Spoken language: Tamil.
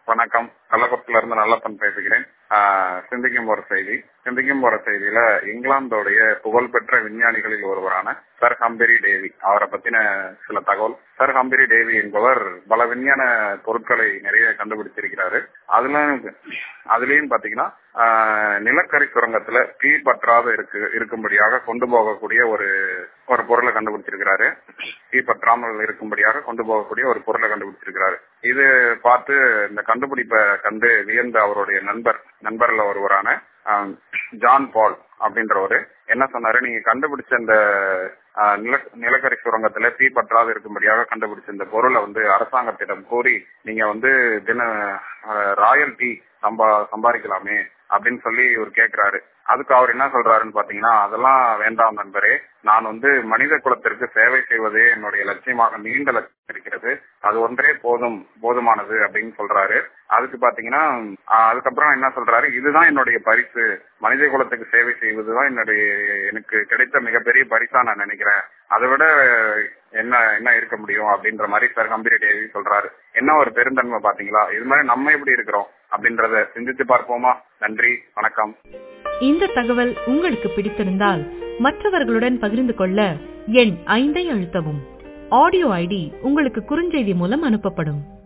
வணக்கம் கள்ளக்குளத்துல இருந்து நல்லப்பன் பேசுகிறேன் ஆஹ் சிந்திக்கும் ஒரு செய்தி சிந்திக்கும் ஒரு செய்தியில இங்கிலாந்தோடைய புகழ்பெற்ற விஞ்ஞானிகளில் ஒருவரான சர் ஹம்பெரி டேவி அவரை பத்தின சில தகவல் சர் ஹம்பெரி டேவி என்பவர் பல விஞ்ஞான பொருட்களை நிறைய கண்டுபிடிச்சிருக்கிறாரு அதுல அதுலயும் பாத்தீங்கன்னா ஆஹ் நிலக்கரி சுரங்கத்துல தீ பற்றாத இருக்கு இருக்கும்படியாக கொண்டு போகக்கூடிய ஒரு ஒரு பொருளை கண்டுபிடிச்சிருக்கிறாரு தீ பற்றாமல் இருக்கும்படியாக கொண்டு போகக்கூடிய ஒரு பொருளை கண்டுபிடிச்சிருக்கிறாரு இது பார்த்து இந்த கண்டுபிடிப்பை கண்டு வியந்த அவருடைய நண்பர் நண்பர்ல ஒருவரான ஆஹ் ஜான் பால் அப்படின்றவரு என்ன சொன்னாரு நீங்க கண்டுபிடிச்ச இந்த ஆஹ் நில நிலக்கரி சுரங்கத்துல தீ பற்றாது இருக்கும்படியாக கண்டுபிடிச்ச இந்த பொருளை வந்து அரசாங்கத்திடம் கூறி நீங்க வந்து தின ராயல்டி சம்பா சம்பாதிக்கலாமே அப்படின்னு சொல்லி இவர் கேக்குறாரு அதுக்கு அவர் என்ன சொல்றாருன்னு பாத்தீங்கன்னா அதெல்லாம் வேண்டாம் நண்பரே நான் வந்து மனித குலத்திற்கு சேவை செய்வதே என்னுடைய லட்சியமாக நீண்ட லட்சியம் இருக்கிறது அது ஒன்றே போதும் போதுமானது அப்படின்னு சொல்றாரு அதுக்கு பாத்தீங்கன்னா அதுக்கப்புறம் என்ன சொல்றாரு இதுதான் என்னுடைய பரிசு மனித குலத்துக்கு சேவை செய்வதுதான் என்னுடைய எனக்கு கிடைத்த மிகப்பெரிய பரிசா நான் நினைக்கிறேன் அதை விட என்ன என்ன இருக்க முடியும் அப்படின்ற மாதிரி சார் கம்பீரி டேவி சொல்றாரு என்ன ஒரு பெருந்தன்மை பாத்தீங்களா இது மாதிரி நம்ம எப்படி இருக்கிறோம் அப்படின்றத சிந்தித்து பார்ப்போமா நன்றி வணக்கம் இந்த தகவல் உங்களுக்கு பிடித்திருந்தால் மற்றவர்களுடன் பகிர்ந்து கொள்ள எண் ஐந்தை அழுத்தவும் ஆடியோ ஐடி உங்களுக்கு குறுஞ்செய்தி மூலம் அனுப்பப்படும்